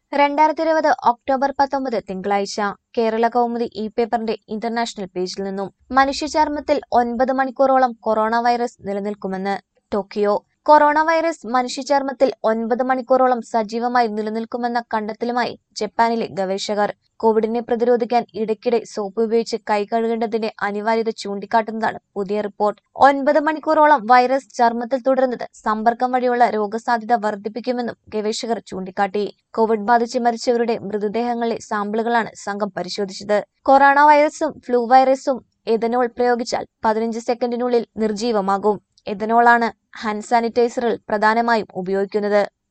രണ്ടായിരത്തി ഇരുപത് ഒക്ടോബർ പത്തൊമ്പത് തിങ്കളാഴ്ച കേരള കൗമുദി ഇ പേപ്പറിന്റെ ഇന്റർനാഷണൽ പേജിൽ നിന്നും മനുഷ്യചർമ്മത്തിൽ ഒൻപത് മണിക്കൂറോളം കൊറോണ വൈറസ് നിലനിൽക്കുമെന്ന് ടോക്കിയോ കൊറോണ വൈറസ് മനുഷ്യചർമ്മത്തിൽ ഒൻപത് മണിക്കൂറോളം സജീവമായി നിലനിൽക്കുമെന്ന കണ്ടെത്തലുമായി ജപ്പാനിലെ ഗവേഷകർ കോവിഡിനെ പ്രതിരോധിക്കാൻ ഇടയ്ക്കിടെ സോപ്പ് ഉപയോഗിച്ച് കൈ കഴുകേണ്ടതിന്റെ അനിവാര്യത ചൂണ്ടിക്കാട്ടുന്നതാണ് പുതിയ റിപ്പോർട്ട് ഒൻപത് മണിക്കൂറോളം വൈറസ് ചർമ്മത്തിൽ തുടരുന്നത് സമ്പർക്കം വഴിയുള്ള രോഗസാധ്യത വർദ്ധിപ്പിക്കുമെന്നും ഗവേഷകർ ചൂണ്ടിക്കാട്ടി കോവിഡ് ബാധിച്ച് മരിച്ചവരുടെ മൃതദേഹങ്ങളിലെ സാമ്പിളുകളാണ് സംഘം പരിശോധിച്ചത് കൊറോണ വൈറസും ഫ്ലൂ വൈറസും എഥനോൾ പ്രയോഗിച്ചാൽ പതിനഞ്ച് സെക്കൻഡിനുള്ളിൽ നിർജീവമാകും എഥനോളാണ് ഹാൻഡ് സാനിറ്റൈസറിൽ പ്രധാനമായും ഉപയോഗിക്കുന്നത്